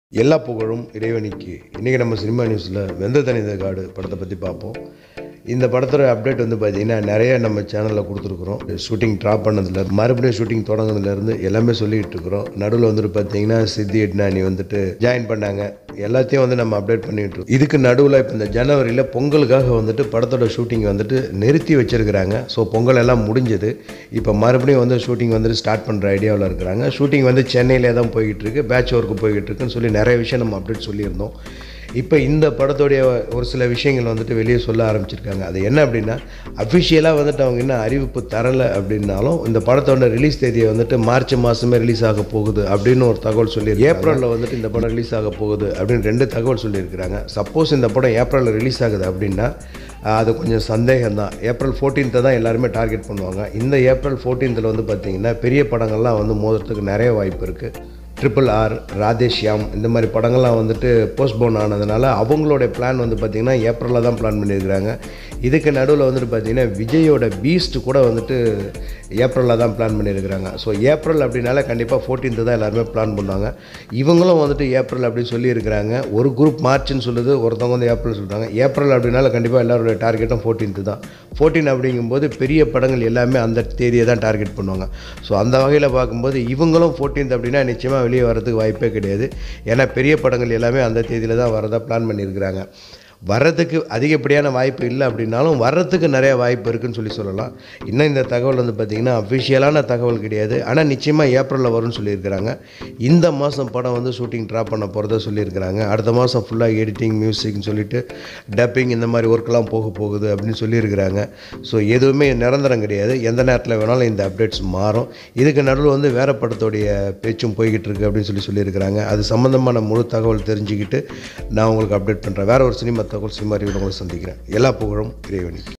எல்லா புகழும் இறைவனுக்கு இன்றைக்கி நம்ம சினிமா நியூஸில் வெந்த தனித காடு படத்தை பற்றி பார்ப்போம் இந்த படத்தோட அப்டேட் வந்து பார்த்திங்கன்னா நிறைய நம்ம சேனலில் கொடுத்துருக்குறோம் ஷூட்டிங் ட்ராப் பண்ணதுல மறுபடியும் ஷூட்டிங் தொடங்குனதுலேருந்து எல்லாமே சொல்லிகிட்டு இருக்கிறோம் நடுவில் வந்துட்டு பார்த்தீங்கன்னா சித்தி எட்னானி வந்துட்டு ஜாயின் பண்ணாங்க எல்லாத்தையும் வந்து நம்ம அப்டேட் பண்ணிட்டு இருக்கோம் இதுக்கு நடுவில் இப்போ இந்த ஜனவரியில் பொங்கலுக்காக வந்துட்டு படத்தோட ஷூட்டிங் வந்துட்டு நிறுத்தி வச்சிருக்கிறாங்க ஸோ பொங்கல் எல்லாம் முடிஞ்சது இப்போ மறுபடியும் வந்து ஷூட்டிங் வந்துட்டு ஸ்டார்ட் பண்ணுற ஐடியாவில் இருக்கிறாங்க ஷூட்டிங் வந்து சென்னையிலே தான் போய்கிட்டு இருக்கு பேட்ச் ஒர்க்கு போய்கிட்டு இருக்குன்னு சொல்லி நிறைய விஷயம் நம்ம அப்டேட் சொல்லியிருந்தோம் இப்போ இந்த படத்தோடைய ஒரு சில விஷயங்கள் வந்துட்டு வெளியே சொல்ல ஆரம்பிச்சிருக்காங்க அது என்ன அப்படின்னா அஃபிஷியலாக வந்துட்டு அவங்க இன்னும் அறிவிப்பு தரலை அப்படின்னாலும் இந்த படத்தோட ரிலீஸ் தேதியை வந்துட்டு மார்ச் மாதமே ரிலீஸ் ஆக போகுது அப்படின்னு ஒரு தகவல் சொல்லி ஏப்ரலில் வந்துட்டு இந்த படம் ரிலீஸ் ஆக போகுது அப்படின்னு ரெண்டு தகவல் சொல்லியிருக்கிறாங்க சப்போஸ் இந்த படம் ஏப்ரலில் ரிலீஸ் ஆகுது அப்படின்னா அது கொஞ்சம் சந்தேகம் தான் ஏப்ரல் ஃபோர்டீன்த்தை தான் எல்லாருமே டார்கெட் பண்ணுவாங்க இந்த ஏப்ரல் ஃபோர்டீன்த்தில் வந்து பார்த்திங்கன்னா பெரிய படங்கள்லாம் வந்து மோதுறதுக்கு நிறைய வாய்ப்பு இருக்குது ட்ரிபிள் ஆர் ராதேஷ்யாம் இந்த மாதிரி படங்கள்லாம் வந்துட்டு போஸ்ட்போன் ஆனதுனால அவங்களுடைய பிளான் வந்து பார்த்திங்கன்னா ஏப்ரலில் தான் பிளான் பண்ணியிருக்கிறாங்க இதுக்கு நடுவில் வந்துட்டு பார்த்திங்கன்னா விஜயோட பீஸ்ட் கூட வந்துட்டு ஏப்ரலில் தான் பிளான் பண்ணியிருக்கிறாங்க ஸோ ஏப்ரல் அப்படின்னால கண்டிப்பாக ஃபோர்டீன்த்து தான் எல்லாருமே பிளான் பண்ணுவாங்க இவங்களும் வந்துட்டு ஏப்ரல் அப்படின்னு சொல்லியிருக்கிறாங்க ஒரு குரூப் மார்ச்னு சொல்லுது ஒருத்தவங்க வந்து ஏப்ரல் சொல்கிறாங்க ஏப்ரல் அப்படின்னால கண்டிப்பாக எல்லாருடைய டார்கெட்டும் ஃபோர்டீன்த்து தான் ஃபோர்டீன் அப்படிங்கும்போது பெரிய படங்கள் எல்லாமே அந்த தேதியை தான் டார்கெட் பண்ணுவாங்க ஸோ அந்த வகையில் பார்க்கும்போது இவங்களும் ஃபோர்டீன்த் அப்படின்னா நிச்சயமாக வெளியே வரதுக்கு வாய்ப்பே கிடையாது ஏன்னா பெரிய படங்கள் எல்லாமே அந்த தேதியில் தான் வரதா பிளான் பண்ணியிருக்கிறாங்க வர்றதுக்கு அதிகப்படியான வாய்ப்பு இல்லை அப்படின்னாலும் வர்றதுக்கு நிறைய வாய்ப்பு இருக்குன்னு சொல்லி சொல்லலாம் இன்னும் இந்த தகவல் வந்து பார்த்திங்கன்னா அஃபிஷியலான தகவல் கிடையாது ஆனால் நிச்சயமாக ஏப்ரலில் வரும்னு சொல்லியிருக்கிறாங்க இந்த மாதம் படம் வந்து ஷூட்டிங் ட்ராப் பண்ண போகிறதா சொல்லியிருக்கிறாங்க அடுத்த மாதம் ஃபுல்லாக எடிட்டிங் மியூசிக்னு சொல்லிட்டு டப்பிங் இந்த மாதிரி ஒர்க்கெலாம் போக போகுது அப்படின்னு சொல்லியிருக்கிறாங்க ஸோ எதுவுமே நிரந்தரம் கிடையாது எந்த நேரத்தில் வேணாலும் இந்த அப்டேட்ஸ் மாறும் இதுக்கு நடுவில் வந்து வேறு படத்தோடைய பேச்சும் போய்கிட்டு இருக்கு அப்படின்னு சொல்லி சொல்லியிருக்கிறாங்க அது சம்மந்தமான முழு தகவல் தெரிஞ்சுக்கிட்டு நான் உங்களுக்கு அப்டேட் பண்ணுறேன் வேறு ஒரு சினிமா தகவல் சினிமா ரிவியூவில் உங்களை சந்திக்கிறேன் எல்லா புகழும் இறைவனுக்கு